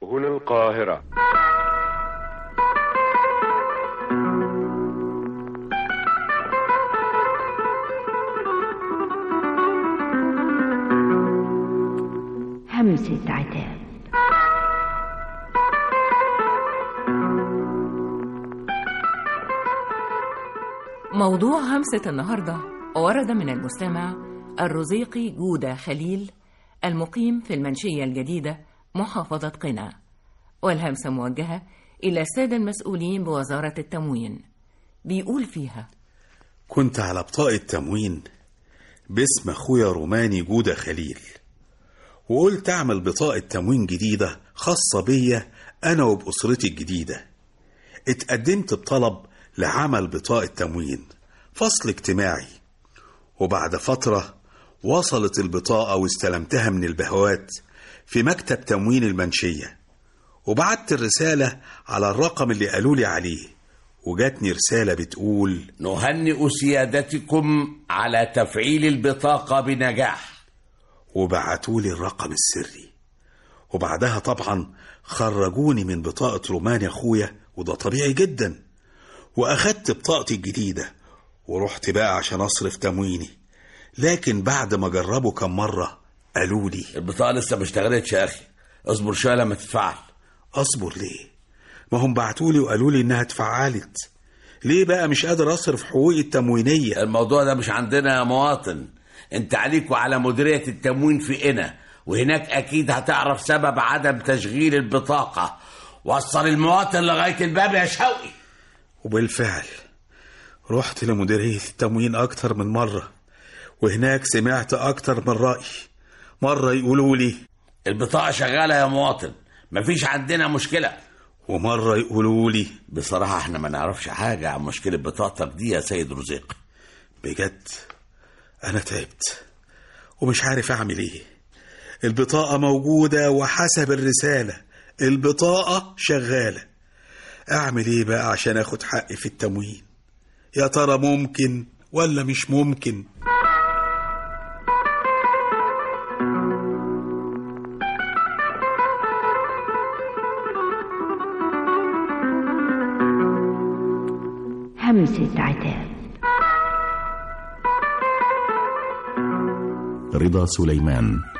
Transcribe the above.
هنا القاهرة همسة عتاب موضوع همسة النهاردة ورد من المستمع الرزيقي جودة خليل المقيم في المنشية الجديدة محافظة قنا والهمسة موجهة إلى السادة المسؤولين بوزارة التموين بيقول فيها كنت على بطاقة تموين باسم أخويا روماني جودة خليل وقلت أعمل بطاقة تموين جديدة خاصة بيا أنا وبأسرتي الجديدة اتقدمت بطلب لعمل بطاقة تموين فصل اجتماعي وبعد فترة وصلت البطاقة واستلمتها من البهوات في مكتب تموين المنشية وبعت الرسالة على الرقم اللي قالوا لي عليه وجاتني رسالة بتقول نهنئ سيادتكم على تفعيل البطاقة بنجاح وبعتولي الرقم السري وبعدها طبعا خرجوني من بطاقة رومان أخويا وده طبيعي جدا وأخدت بطاقتي الجديدة ورحت بقى عشان أصرف تمويني لكن بعد ما جربوا كم مرة قالوا لي البطاقة لسه ما اشتغلتش يا أخي اصبر شوية لما تتفعل أصبر ليه ما هم بعتولي وقالوا لي إنها اتفعلت ليه بقى مش قادر أصرف حقوقي التموينية الموضوع ده مش عندنا يا مواطن انت عليك وعلى مديرية التموين في قنا وهناك أكيد هتعرف سبب عدم تشغيل البطاقة وصل المواطن لغاية الباب يا شوقي وبالفعل رحت لمديرية التموين أكتر من مرة وهناك سمعت أكتر من رأي مرة يقولوا لي البطاقة شغالة يا مواطن مفيش عندنا مشكلة ومرة يقولوا لي بصراحة احنا ما نعرفش حاجة عن مشكلة بطاقتك دي يا سيد رزيق بجد أنا تعبت ومش عارف أعمل إيه البطاقة موجودة وحسب الرسالة البطاقة شغالة أعمل إيه بقى عشان أخد حقي في التموين يا ترى ممكن ولا مش ممكن همسة عتاب رضا سليمان